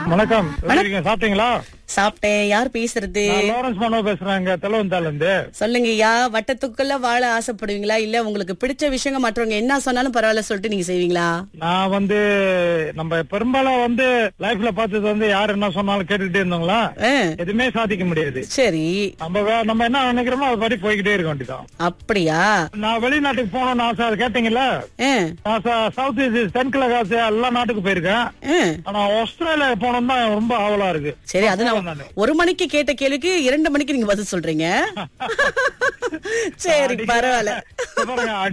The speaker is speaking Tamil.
வணக்கம் எப்படி இருக்கீங்க? சாப்பிட்டீங்களா சாப்பிட்டேன் யார் பேசுறது நான் லாரன்ஸ் மனோ பேசுறேங்க தெலவந்தால இருந்து சொல்லுங்கய்யா வட்டத்துக்குள்ள வாழ ஆசைப்படுவீங்களா இல்ல உங்களுக்கு பிடிச்ச விஷயங்க மற்றவங்க என்ன சொன்னாலும் பரவாயில்ல சொல்லிட்டு நீங்க செய்வீங்களா நான் வந்து நம்ம பெரும்பாலும் வந்து லைஃப்ல பார்த்தது வந்து யார் என்ன சொன்னாலும் கேட்டுக்கிட்டே இருந்தோங்களா ஆ, எதுவுமே சாதிக்க முடியாது சரி நம்ம வே- நம்ம என்ன நினைக்கிறோமோ அது படி போய்கிட்டே இருக்க வேண்டியதான் அப்படியா நான் வெளிநாட்டுக்கு போகணும்னு ஆசை அது கேட்டீங்கல்ல ஆ, நான் ச- சவுத் ஈஸ்ட் தென்கிழக்கு ஆசியா எல்லா நாட்டுக்கு போயிருக்கேன் ஆ. ஆனா ஆஸ்திரேலியா போகணும் தான் ரொம்ப ஆவலா இருக்கு சரி அது நான் நானு. ஒரு மணிக்கு கேட்ட கேள்விக்கு இரண்டு மணிக்கு நீங்க பதில் சொல்றீங்க சரி பரவாயில்ல பாருங்க